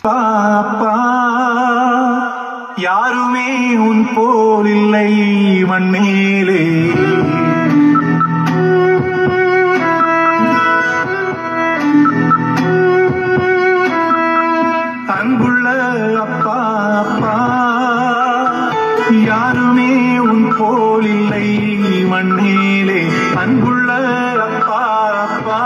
பாப்பா யாருமே உன் போலில்லை மண்ணேலே அன்புள்ள அப்பா அப்பா யாருமே உன் போலில்லை மண்ணேலே அன்புள்ள அப்பா அப்பா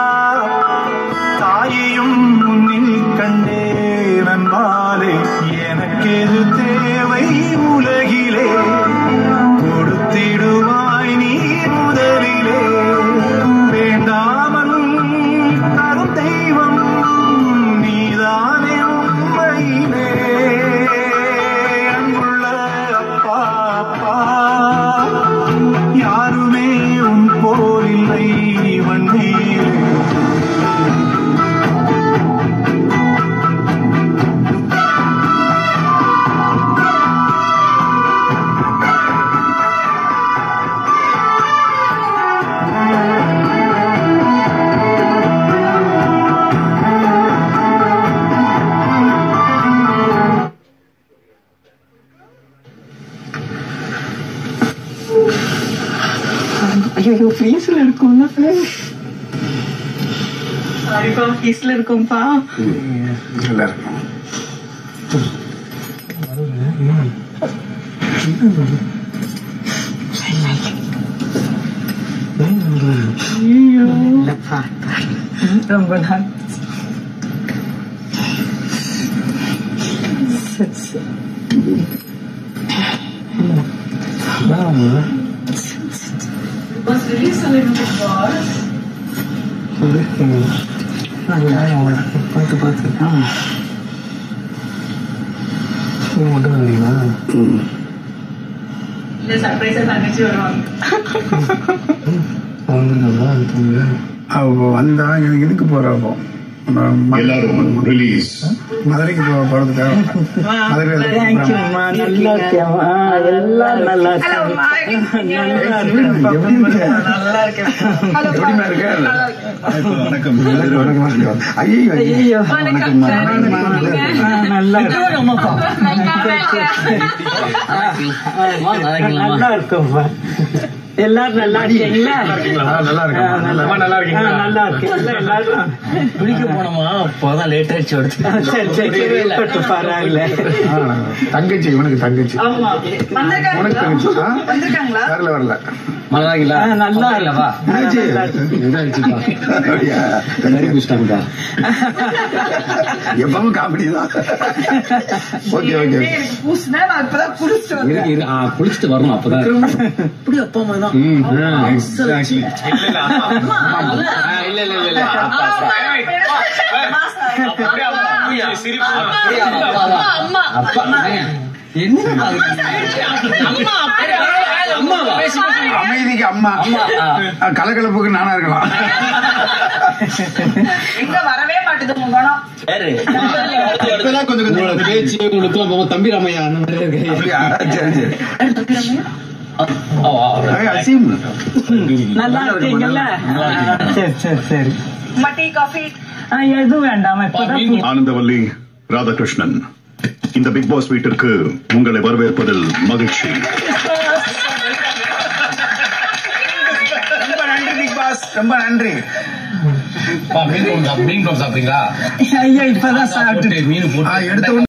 தாயையும் முன்னில் கண்டே நண்பாலே எனக்கெது தேவை உலகிலே கொடுத்திடுவாய் நீ முதலிலே வேண்டாமல் தரும் தெய்வம் நீதானே உண்மையிலே அன்புள்ள அப்பா அப்பா யாருமே உன் போலில்லை மண்ணீரே ஐயோ ஃபீஸ்ல இருக்கும்ல சாரிப்பா ஃபீஸ்ல இருக்கும்பா நல்லா இருக்கும் ஐயோ ரொம்ப நாள் சரி, சரி. பார்த்து பார்த்து நீங்க மட்டும் வந்தீங்களா இல்ல சர்ப்ரைஸா தங்கச்சி வருவாங்க வந்துருக்காங்களா தூங்க அவ வந்தா எனக்கு இதுக்கு போறப்போ எல்லாரும் ரிலீஸ் மதுரைக்கு போ போறதுக்காக மதுரையில் தேங்க்யூம்மா நல்லா இருக்கேம்மா எல்லாம் நல்லா இருக்கேன் நல்லா இருக்கேன்ப்பா. நல்லா இருக்கேன் எப்படிமா இருக்க வணக்கம் வணக்கம் ஐயோ ஐயோ வணக்கம்மா ஆ, நல்லா இருக்கேன் நல்லா இருக்கும்ப்பா எல்லாரும் நல்லா இருக்கீங்களா நல்லா ஆ, நல்லா இருக்கேன் நல்லா ஆ, நல்லா இருக்கேன் எல்லாரும் குளிக்க போனோமா அப்போதான் லேட் ஆயிடுச்சு அடுத்து ஆ, சரி சரி இருக்கட்டும் பரவாயில்ல தங்கச்சி இவனுக்கு தங்கச்சி ஆமா உனக்கு தங்கச்சி ஆ? வரல வரல நல்லா ஆ, நல்லா இல்லவா தங்கச்சி அப்படியா? எப்பவும் காமெடி தான் ஓகே ஓகே இருக்கு இரு ஆ, குளிச்சுட்டு வரணும் அப்பதான் இப்படி அப்பா அம்மா தான் ஆ, இல்ல இல்ல இல்ல இல்ல அப்பா, அப்பா. அப்பா ஏங்க, என்ன அம்மாவா அமைதிக்கு அம்மா அம்மா ஆ. ஆ, கலகலப்புக்கு நானா இருக்கலாம் எங்க வரவே மாட்டுது உங்க குணம் யாரு இப்பதான் கொஞ்சம் கொஞ்சம் உங்களோட பேச்சு உங்களுக்கு அப்போ தம்பி ராமையா அந்த மாதிரி இருக்கு அப்படியா? சரி சரி ஓ, ஓ, ஏய், அசீம் நல்லா இருக்கீங்கல்ல ஆ, சரி சரி சரி அம்மா டீ காஃபி ஆ, எதுவும் வேண்டாம் இப்பதான் பு- ஆனந்தவல்லி ராதாகிருஷ்ணன் இந்த பிக் பாஸ் வீட்டிற்கு உங்களை வரவேற்பதில் மகிழ்ச்சி ரொம்ப நன்றி பிக் பாஸ் ரொம்ப நன்றி மீன் குழம்பு சாப்பிடுறீங்களா ஐயோ இப்பதான் சாப்பிட்டு மீன் போட்டு ஆ, எடுத்த உடனே